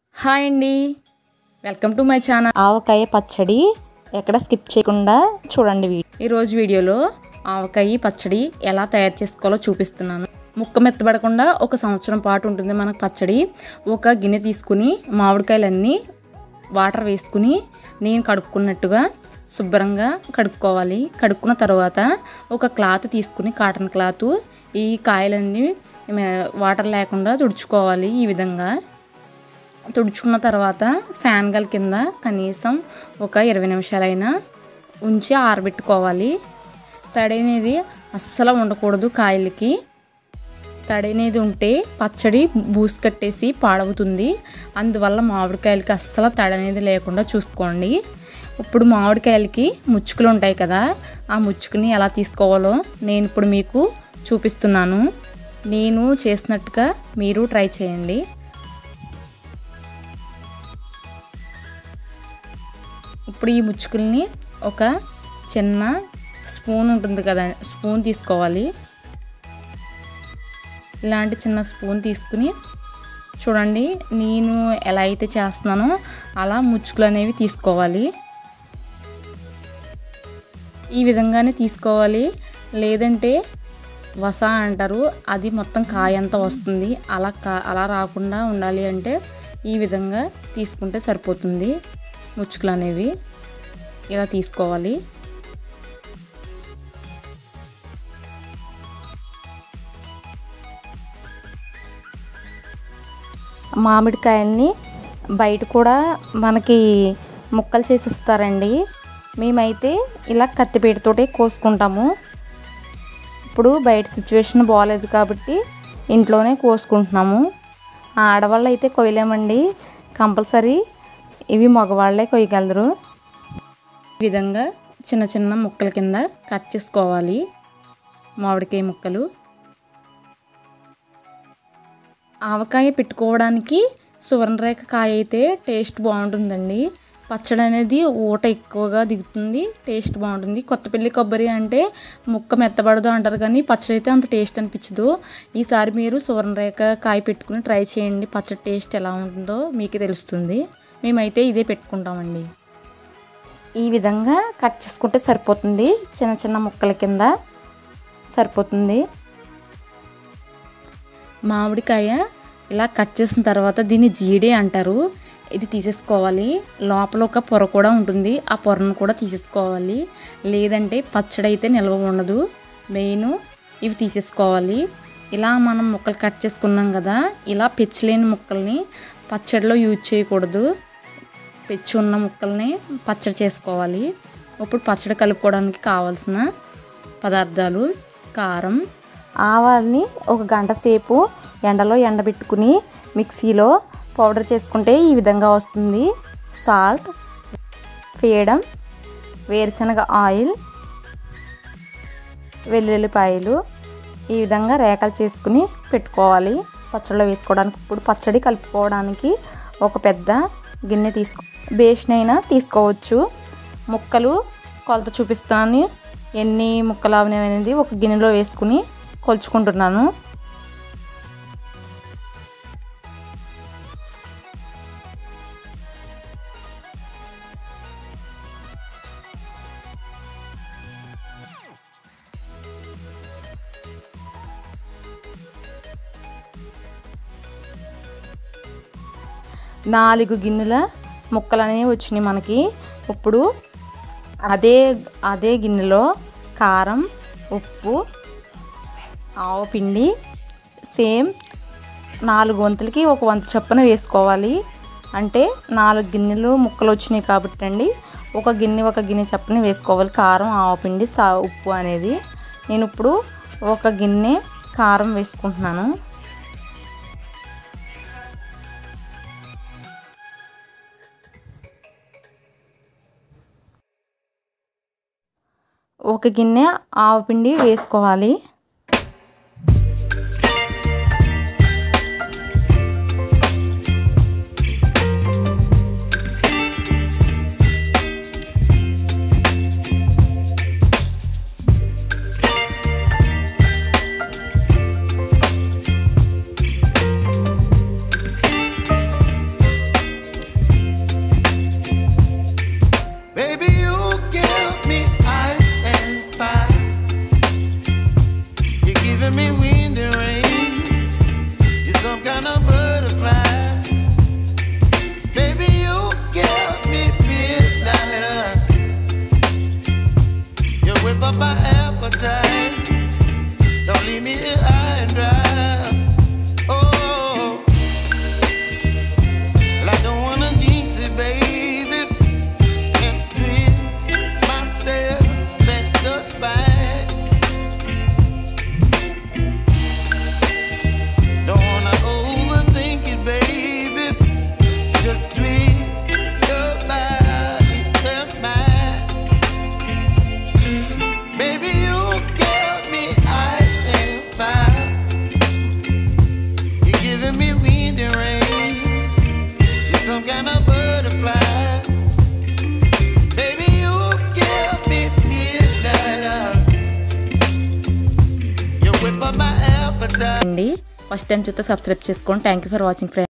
Hi అండి welcome to my channel ఆవకాయ పచ్చడి ఎక్కడ స్కిప్ చేయకుండా చూడండి వీడియో ఈరోజు వీడియోలో ఆవకాయ పచ్చడి ఎలా తయారు చేసుకోవాలో చూపిస్తున్నాను ముక్క మెత్తబడకుండా ఒక సంవత్సరం పాటు ఉంటుంది మనకు పచ్చడి ఒక గిన్నె తీసుకుని మామిడికాయలన్నీ వాటర్ వేసుకుని నేను కడుక్కున్నట్టుగా శుభ్రంగా కడుక్కోవాలి కడుక్కున్న తర్వాత ఒక క్లాత్ తీసుకుని కాటన్ క్లాత్ ఈ కాయలన్నీ మే- వాటర్ లేకుండా తుడుచుకోవాలి ఈ విధంగా తుడుచుకున్న తర్వాత ఫ్యాన్ గల్ కింద కనీసం ఒక ఇరవై నిమిషాలైనా ఉంచి ఆరబెట్టుకోవాలి తడి అనేది అస్సలు ఉండకూడదు కాయలకి తడి అనేది ఉంటే పచ్చడి బూసి కట్టేసి పాడవుతుంది అందువల్ల మామిడికాయలకి అస్సలు తడి అనేది లేకుండా చూసుకోండి ఇప్పుడు మామిడికాయలకి ముచ్చుకులు ఉంటాయి కదా ఆ ముచ్చుకుని ఎలా తీసుకోవాలో నేను ఇప్పుడు మీకు చూపిస్తున్నాను నేను చేసినట్టుగా మీరు ట్రై చేయండి ఇప్పుడు ఈ ముచ్చుకుల్ని ఒక చిన్న స్పూన్ ఉంటుంది కదా స్పూన్ తీసుకోవాలి ఇలాంటి చిన్న స్పూన్ తీసుకుని చూడండి నేను ఎలా అయితే చేస్తున్నానో అలా ముచ్చుకులు అనేవి తీసుకోవాలి ఈ విధంగానే తీసుకోవాలి లేదంటే వస అంటారు అది మొత్తం కాయ అంతా వస్తుంది అలా కా అలా రాకుండా ఉండాలి అంటే ఈ విధంగా తీసుకుంటే సరిపోతుంది ముచ్చుకులు అనేవి ఇలా తీసుకోవాలి మామిడికాయల్ని బయట కూడా మనకి ముక్కలు చేసిస్తారండి మేమైతే ఇలా కత్తిపీటతోటే కోసుకుంటాము ఇప్పుడు బయట సిచ్యువేషన్ బాగాలేదు కాబట్టి ఇంట్లోనే కోసుకుంటున్నాము ఆడవాళ్ళు అయితే కొయ్యలేమండి కంపల్సరీ ఇవి మగవాళ్ళే కొయ్యగలరు ఈ విధంగా చిన్న చిన్న ముక్కల కింద కట్ చేసుకోవాలి మామిడికాయ ముక్కలు ఆవకాయ పెట్టుకోవడానికి సువర్ణరేఖ కాయ అయితే టేస్ట్ బాగుంటుందండి పచ్చడి అనేది ఊట ఎక్కువగా దిగుతుంది టేస్ట్ బాగుంటుంది కొత్తపల్లి కొబ్బరి అంటే ముక్క మెత్తబడదు అంటారు కానీ పచ్చడి అయితే అంత టేస్ట్ అనిపించదు ఈసారి మీరు సువర్ణరేఖ కాయ పెట్టుకుని ట్రై చేయండి పచ్చడి టేస్ట్ ఎలా ఉంటుందో మీకు తెలుస్తుంది మేమైతే ఇదే పెట్టుకుంటామండి ఈ విధంగా కట్ చేసుకుంటే సరిపోతుంది చిన్న చిన్న ముక్కల కింద సరిపోతుంది మామిడికాయ ఇలా కట్ చేసిన తర్వాత దీన్ని జీడి అంటారు ఇది తీసేసుకోవాలి లోపల ఒక పొర కూడా ఉంటుంది ఆ పొరను కూడా తీసేసుకోవాలి లేదంటే పచ్చడి అయితే నిల్వ ఉండదు మెయిన్ ఇవి తీసేసుకోవాలి ఇలా మనం ముక్కలు కట్ చేసుకున్నాం కదా ఇలా పెచ్చలేని ముక్కల్ని పచ్చడిలో యూజ్ చేయకూడదు పెచ్చి ఉన్న ముక్కల్ని పచ్చడి చేసుకోవాలి ఇప్పుడు పచ్చడి కలుపుకోవడానికి కావాల్సిన పదార్థాలు కారం ఆవాల్ని ఒక గంట సేపు ఎండలో ఎండబెట్టుకుని మిక్సీలో పౌడర్ చేసుకుంటే ఈ విధంగా వస్తుంది సాల్ట్ ఫేడం వేరుశనగ ఆయిల్ వెల్లుల్లిపాయలు ఈ విధంగా రేకలు చేసుకుని పెట్టుకోవాలి పచ్చడిలో వేసుకోవడానికి ఇప్పుడు పచ్చడి కలుపుకోవడానికి ఒక పెద్ద గిన్నె తీసుకో బేషన్ అయినా తీసుకోవచ్చు ముక్కలు కొలత చూపిస్తాను ఎన్ని ముక్కలు అవనేది ఒక గిన్నెలో వేసుకుని కొలుచుకుంటున్నాను నాలుగు గిన్నెల ముక్కలు అనేవి వచ్చినాయి మనకి ఇప్పుడు అదే అదే గిన్నెలో కారం ఉప్పు ఆవపిండి సేమ్ నాలుగు వంతులకి ఒక వంతు చొప్పున వేసుకోవాలి అంటే నాలుగు గిన్నెలు ముక్కలు వచ్చినాయి కాబట్టి అండి ఒక గిన్నె ఒక గిన్నె చప్పున వేసుకోవాలి కారం ఆవపిండి సా ఉప్పు అనేది నేను ఇప్పుడు ఒక గిన్నె కారం వేసుకుంటున్నాను ఒక గిన్నె ఆవపిండి వేసుకోవాలి some kind of butterfly. Baby, you give me midnight. You whip up my appetite. అండి ఫస్ట్ టైం చూస్తే సబ్స్క్రైబ్ చేసుకోండి thank you for watching friend